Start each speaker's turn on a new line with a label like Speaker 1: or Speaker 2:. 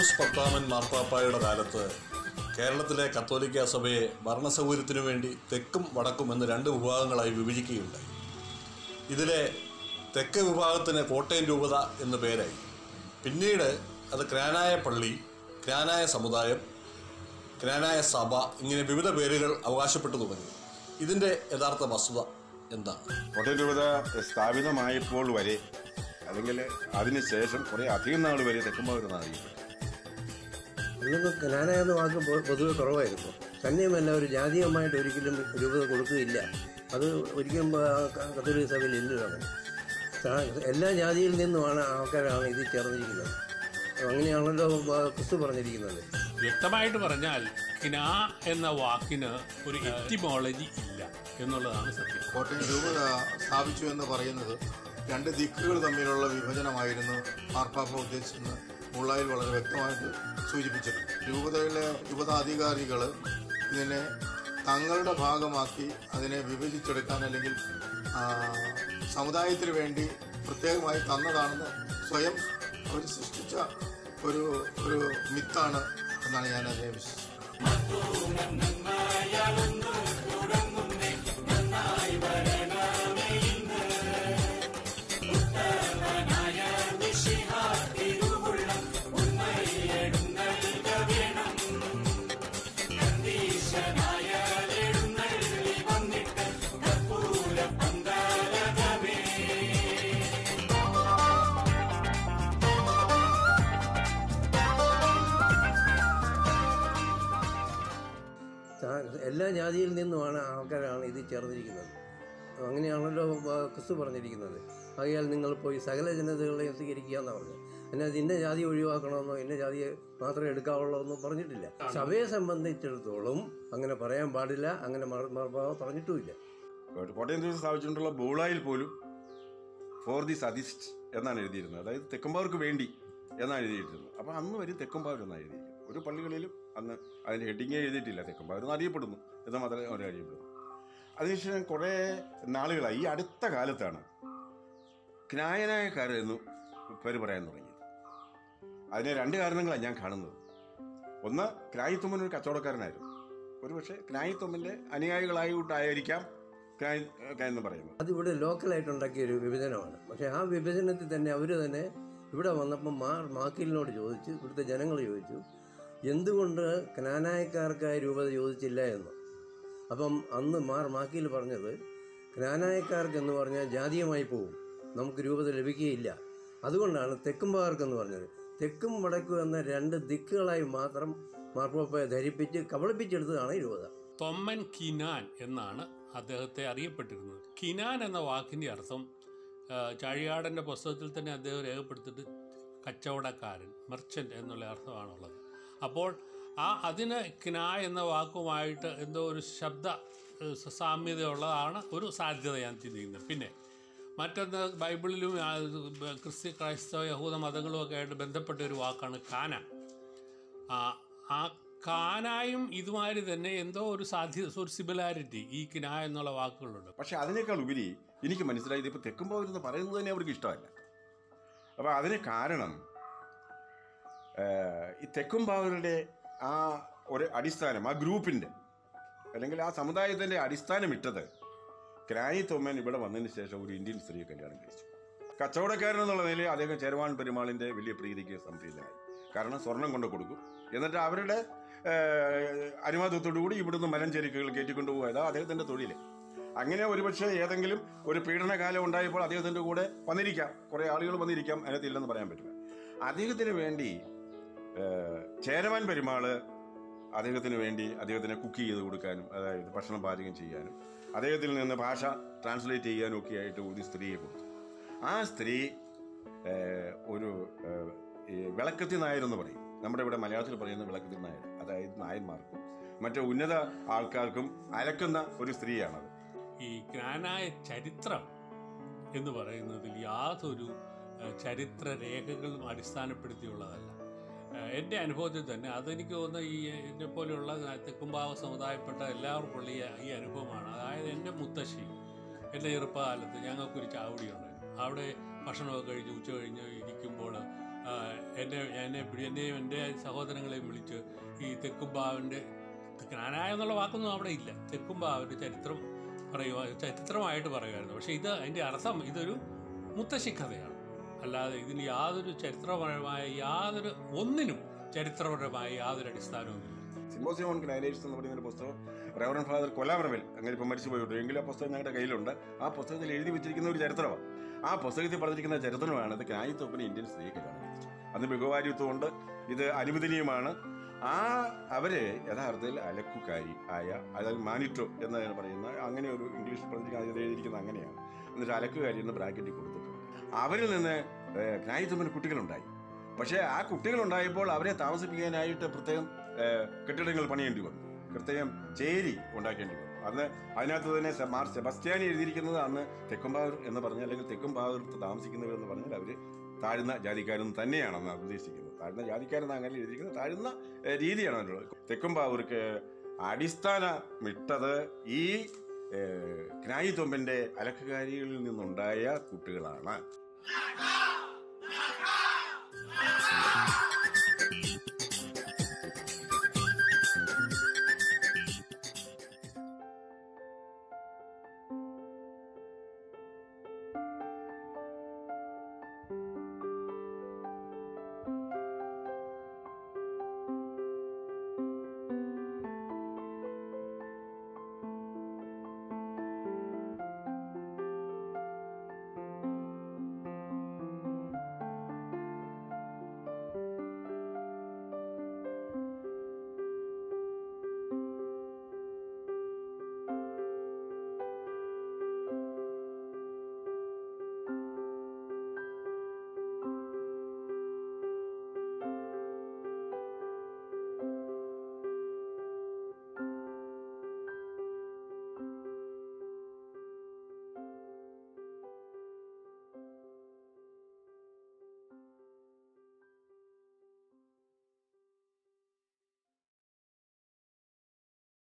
Speaker 1: പീയൂസ് പത്താമൻ മാർപ്പാപ്പായുടെ കാലത്ത് കേരളത്തിലെ കത്തോലിക്ക സഭയെ ഭരണസൗകര്യത്തിനു വേണ്ടി തെക്കും വടക്കും എന്ന് രണ്ട് വിഭാഗങ്ങളായി വിഭജിക്കുകയുണ്ടായി ഇതിലെ തെക്ക് വിഭാഗത്തിന് കോട്ടയം രൂപത എന്ന് പേരായി പിന്നീട് അത് ക്രാനായ പള്ളി ക്രാനായ സമുദായം ക്രാനായ സഭ ഇങ്ങനെ വിവിധ പേരുകൾ അവകാശപ്പെട്ടു തുടങ്ങി ഇതിൻ്റെ യഥാർത്ഥ വസ്തുത എന്താണ്
Speaker 2: കോട്ടയം രൂപത സ്ഥാപിതമായപ്പോൾ വരെ അല്ലെങ്കിൽ അതിനുശേഷം കുറേ അധികം നാൾ വരെ തെക്കുമ്പോഴെന്നാണ് അറിയപ്പെട്ടത്
Speaker 3: ഇന്നൊക്കെ ജ്ഞാനായെന്ന വാക്ക് പൊ- പൊതുവെ കുറവായിരുന്നു തന്നെയുമല്ല ഒരു ജാതീയമായിട്ട് ഒരിക്കലും രൂപത കൊടുക്കുകയില്ല അത് ഒരിക്കലും ആ, ക- കത്തോലിക്ക സഭയിൽ ഇല്ല അങ്ങനെ സാ- എല്ലാ ജാതിയിൽ നിന്നുമാണ് ആൾക്കാരാണ് ഇതിൽ ചേർന്നിരിക്കുന്നത് അങ്ങനെയാണല്ലോ ആ, ക്രിസ്തു പറഞ്ഞിരിക്കുന്നത്
Speaker 4: വ്യക്തമായിട്ട് പറഞ്ഞാൽ കിനാ എന്ന വാക്കിന് ഒരു എറ്റിമോളജി ഇല്ല എന്നുള്ളതാണ് സത്യം
Speaker 5: കോട്ടയം രൂപത സ്ഥാപിച്ചു എന്ന് പറയുന്നത് രണ്ട് ദിക്കുകൾ തമ്മിലുള്ള വിഭജനമായിരുന്നു മാർപ്പാപ്പ ഉദ്ദേശിച്ചെന്ന് മുള്ളായിൽ വളരെ വ്യക്തമായിട്ട് സൂചിപ്പിച്ചിട്ടുണ്ട് രൂപതയിലെ രൂപതാധികാരികൾ ഇതിനെ തങ്ങളുടെ ഭാഗമാക്കി അതിനെ വിഭജിച്ചെടുക്കാൻ അല്ലെങ്കിൽ ആ, സമുദായത്തിന് വേണ്ടി പ്രത്യേകമായി തന്നതാണെന്ന് സ്വയം അവർ സൃഷ്ടിച്ച ഒരു ഒരു മിത്താണ് എന്നാണ് ഞാൻ അതിനെ വിശ്വസിക്കുന്നത്
Speaker 3: സാ- എല്ലാ ജാതിയിൽ നിന്നുമാണ് ആൾക്കാരാണ് ഇതിൽ ചേർന്നിരിക്കുന്നത് അങ്ങനെയാണല്ലോ ആ, ക്രിസ്തു പറഞ്ഞിരിക്കുന്നത് ആകയാൽ നിങ്ങൾ പോയി സകല ജനതകളെയും സ്വീകരിക്കുക എന്നാണ് പറഞ്ഞത് എന്നാൽ ഇന്ന ജാതി ഒഴിവാക്കണമെന്നോ ഇന്ന ജാതിയെ മാത്രമേ എടുക്കാവുള്ളൂ എന്നും പറഞ്ഞിട്ടില്ല സഭയെ സംബന്ധിച്ചിടത്തോളം അങ്ങനെ പറയാൻ പാടില്ല അങ്ങനെ മർ- മാർപ്പാപ്പ പറഞ്ഞിട്ടുമില്ല
Speaker 2: കോട്ടയം രൂപത സ്ഥാപിച്ചിട്ടുള്ള ബോളായിൽ പോലും ഫോർ ദി സതിസ്റ്റ് എന്നാണ് എഴുതിയിരുന്നത് അതായത് തെക്കുംപാവർക്ക് വേണ്ടി എന്നാണ് എഴുതിയിരുന്നത് അപ്പോൾ അന്ന് വരെ തെക്കുംപാവർ എന്നാണ് എഴുതിയിരിക്കുന്നത് ഒരു പള്ളികളിലും അന്ന് അതിൻ്റെ ഹെഡിങ് എഴുതിയിട്ടില്ല തെക്കുംപാവർ എന്ന് അറിയപ്പെടുന്നു എന്ന് മാത്രമേ അവർ അറിയപ്പെടുന്നു അതിനുശേഷം കുറേ നാളുകളായി ഈ അടുത്ത കാലത്താണ് ജ്ഞായനായക്കാർ എന്ന് പേര് പറയാൻ തുടങ്ങിയത് അതിന് രണ്ട് കാരണങ്ങളാണ് ഞാൻ കാണുന്നത് ഒന്ന് ക്രായിത്തുമ്മൻ ഒരു കച്ചവടക്കാരനായിരുന്നു ഒരുപക്ഷെ ക്നായിത്തൊമ്മിൻ്റെ അനുയായികളായിട്ടായിരിക്കാം ക്നായ് എന്ന് പറയുന്നത്
Speaker 3: അതിവിടെ ലോക്കലായിട്ട് ഉണ്ടാക്കിയ ഒരു വിഭജനമാണ് പക്ഷേ ആ വിഭജനത്തിൽ തന്നെ അവർ തന്നെ ഇവിടെ വന്നപ്പോൾ മാർ മാക്കിലിനോട് ചോദിച്ചു ഇവിടുത്തെ ജനങ്ങൾ ചോദിച്ചു എന്തുകൊണ്ട് ക്നാനായക്കാർക്കായ രൂപത ചോദിച്ചില്ല എന്ന് അപ്പം അന്ന് മാർ മാക്കിൽ പറഞ്ഞത് ക്നാനായക്കാർക്ക് എന്ന് പറഞ്ഞാൽ ജാതീയമായി പോകും നമുക്ക് രൂപത ലഭിക്കുകയില്ല അതുകൊണ്ടാണ് തെക്കുംപാർക്കെന്ന് പറഞ്ഞത് തെക്കും വടക്കും എന്ന രണ്ട് ദിക്കുകളായി മാത്രം മാർപ്പാപ്പയെ ധരിപ്പിച്ച് കബളിപ്പിച്ചെടുത്തതാണ് ഈ രൂപത
Speaker 4: തൊമ്മൻ കിനാൻ എന്നാണ് അദ്ദേഹത്തെ അറിയപ്പെട്ടിരുന്നത് കിനാൻ എന്ന വാക്കിൻ്റെ അർത്ഥം ആ, ചാഴികാടൻ്റെ പുസ്തകത്തിൽ തന്നെ അദ്ദേഹം രേഖപ്പെടുത്തിയിട്ട് കച്ചവടക്കാരൻ മെർച്ചൻ്റ് എന്നുള്ള അർത്ഥമാണുള്ളത് അപ്പോൾ ആ അതിന് കിന എന്ന വാക്കുമായിട്ട് എന്തോ ഒരു ശബ്ദ ഏഹ്, സാമ്യതയുള്ളതാണ് ഒരു സാധ്യത ഞാൻ ചിന്തിക്കുന്നത് പിന്നെ മറ്റൊന്ന് ബൈബിളിലും ആ, ക്രിസ്ത്യ ക്രൈസ്തവ യഹൂദ മതങ്ങളും ഒക്കെ ആയിട്ട് ബന്ധപ്പെട്ട ഒരു വാക്കാണ് കാന ആ ആ കാനായും ഇതുമാതിരി തന്നെ എന്തോ ഒരു സാധ്യത ഒരു സിമിലാരിറ്റി ഈ കിന എന്നുള്ള വാക്കുകളുണ്ട്
Speaker 2: പക്ഷെ അതിനേക്കാൾ ഉപരി എനിക്ക് മനസ്സിലായത് ഇപ്പോൾ തെക്കുംപാവരെന്ന് പറയുന്നത് തന്നെ അവർക്ക് ഇഷ്ടമല്ല അപ്പോൾ അതിന് കാരണം ഏഹ്, ഈ തെക്കുംപാവരുടെ ആ ഒരു അടിസ്ഥാനം ആ ഗ്രൂപ്പിൻ്റെ അല്ലെങ്കിൽ ആ സമുദായത്തിൻ്റെ അടിസ്ഥാനം ഇട്ടത് ക്രായി തൊമ്മൻ ഇവിടെ വന്നതിന് ശേഷം ഒരു ഇന്ത്യൻ സ്ത്രീയെ കല്യാണം കഴിച്ചു കച്ചവടക്കാരൻ എന്നുള്ള നിലയിൽ അദ്ദേഹം ചേരവാൻ പെരുമാളിൻ്റെ വലിയ പ്രീതിക്ക് സംപ്രീതനായി കാരണം സ്വർണം കൊണ്ട് കൊടുക്കും എന്നിട്ട് അവരുടെ ഏഹ്, അനുവാദത്തോടു കൂടി ഇവിടുന്ന് മലഞ്ചെരുക്കുകൾ കയറ്റിക്കൊണ്ടു പോയത് അദ്ദേഹത്തിൻ്റെ തൊഴിൽ അങ്ങനെ ഒരുപക്ഷെ ഏതെങ്കിലും ഒരു പീഡനകാലം ഉണ്ടായപ്പോൾ അദ്ദേഹത്തിൻ്റെ കൂടെ വന്നിരിക്കാം കുറേ ആളുകൾ വന്നിരിക്കാം അതിനകത്തില്ലെന്ന് പറയാൻ പറ്റില്ല അദ്ദേഹത്തിന് വേണ്ടി ഏഹ്, ചേരവാൻ പെരുമാള് അദ്ദേഹത്തിന് വേണ്ടി അദ്ദേഹത്തിന് കുക്ക് ചെയ്ത് കൊടുക്കാനും അതായത് ഭക്ഷണം പാചകം ചെയ്യാനും അദ്ദേഹത്തിൽ നിന്ന് ഭാഷ ട്രാൻസ്ലേറ്റ് ചെയ്യാനും ഒക്കെ ആയിട്ട് ഒരു സ്ത്രീയെ കൊടുത്തു ആ സ്ത്രീ ഏഹ്, ഒരു ഏഹ്, ഈ വിളക്കത്തി നായർ എന്ന് പറയും നമ്മുടെ ഇവിടെ മലയാളത്തിൽ പറയുന്ന വിളക്കത്തി നായർ അതായത് നായന്മാർക്കും മറ്റു ഉന്നത ആൾക്കാർക്കും അലക്കുന്ന ഒരു സ്ത്രീയാണത്
Speaker 4: ഈ ജ്ഞാനായ ചരിത്രം എന്ന് പറയുന്നതിൽ യാതൊരു ഏഹ്, ചരിത്ര രേഖകളും അടിസ്ഥാനപ്പെടുത്തിയുള്ളതല്ല ഏഹ്, എൻ്റെ അനുഭവത്തിൽ തന്നെ അതെനിക്ക് തോന്നുന്ന ഈ എന്നെ പോലെയുള്ള തെക്കുംഭാവ സമുദായപ്പെട്ട എല്ലാവർക്കുള്ള ഈ ഈ അനുഭവമാണ് അതായത് എൻ്റെ മുത്തശ്ശി എൻ്റെ ചെറുപ്പകാലത്ത് ഞങ്ങൾക്കൊരു ചാവടി ഉണ്ടായിരുന്നു അവിടെ ഭക്ഷണമൊക്കെ കഴിഞ്ഞ് ഉച്ച കഴിഞ്ഞ് ഇരിക്കുമ്പോൾ ആ, എന്നെ എന്നെ പിടി- എന്നെയും എൻ്റെ സഹോദരങ്ങളെയും വിളിച്ച് ഈ തെക്കുംബാവിൻ്റെ ജ്ഞാനായ എന്നുള്ള വാക്കൊന്നും അവിടെ ഇല്ല തെക്കുംബാവിൻ്റെ ചരിത്രം പറയുക ചരിത്രമായിട്ട് പറയുമായിരുന്നു പക്ഷേ ഇത് അതിൻ്റെ അർത്ഥം ഇതൊരു മുത്തശ്ശി കഥയാണ് അല്ലാതെ ഇതിന് യാതൊരു ചരിത്രപരമായ യാതൊരു ഒന്നിനും ചരിത്രപരമായ യാതൊരു അടിസ്ഥാനവുമില്ല
Speaker 2: സിമ്പോസിയം ഓൺ ഗ്രാനൈറ്റ്സ് എന്ന് പറയുന്ന ഒരു പുസ്തകം റവറൻ ഫാദർ കൊലാബ്രവൽ അങ്ങനെ ഇപ്പം മരിച്ചു പോയിട്ടു എങ്കിലും ആ പുസ്തകം ഞങ്ങളുടെ കയ്യിലുണ്ട് ആ പുസ്തകത്തിൽ എഴുതി വെച്ചിരിക്കുന്ന ഒരു ചരിത്രമാണ് ആ പുസ്തകത്തിൽ പറഞ്ഞിരിക്കുന്ന ചരിത്രമാണ് ഇത് ക്നായിത്തൊപ്പിന് ഇന്ത്യൻ സ്ത്രീ കല്യാണം കഴിച്ചു അന്ന് ബഹുവാരിത്വം ഉണ്ട് ഇത് അനുവദനീയമാണ് ആ അവര് യഥാർത്ഥത്തിൽ അലക്കുകാരി ആയ അതായത് മാനിറ്റോ എന്ന് പറയുന്ന അങ്ങനെ ഒരു ഇംഗ്ലീഷ് പറഞ്ഞിരിക്കുന്ന അത് എഴുതിയിരിക്കുന്നത് അങ്ങനെയാണ് എന്നിട്ട് അലക്കുകാരി എന്ന് ബ്രാക്കറ്റിൽ കൊടുത്തിട്ടുണ്ട് അവരിൽ നിന്ന് ക്നായിത്തൊപ്പിന് കുട്ടികളുണ്ടായി പക്ഷേ ആ കുട്ടികളുണ്ടായപ്പോൾ അവരെ താമസിപ്പിക്കാനായിട്ട് പ്രത്യേകം ഏഹ്, കെട്ടിടങ്ങൾ പണിയേണ്ടി വന്നു പ്രത്യേകം ചേരി ഉണ്ടാക്കേണ്ടി വന്നു അന്ന് അതിനകത്ത് തന്നെ സെ- മാർ സെബസ്ത്യാനി എഴുതിയിരിക്കുന്നത് അന്ന് തെക്കുംപാവൂർ എന്ന് പറഞ്ഞാൽ അല്ലെങ്കിൽ തെക്കുംപാവൂർത്ത് താമസിക്കുന്നവർ എന്ന് പറഞ്ഞാൽ അവർ താഴ്ന്ന ജാതിക്കാരെന്ന് തന്നെയാണെന്ന് ഉദ്ദേശിക്കുന്നത് താഴ്ന്ന ജാതിക്കാരെന്ന് അങ്ങനെ എഴുതിയിരിക്കുന്നത് താഴ്ന്ന ഏഹ്, രീതിയാണ് അതിനുള്ളത് തെക്കുംപാവൂർക്ക് അടിസ്ഥാനമിട്ടത് ഈ ഏഹ്, ക്നായി തൊമ്പൻ്റെ അലക്കുകാരികളിൽ നിന്നുണ്ടായ കുട്ടികളാണ്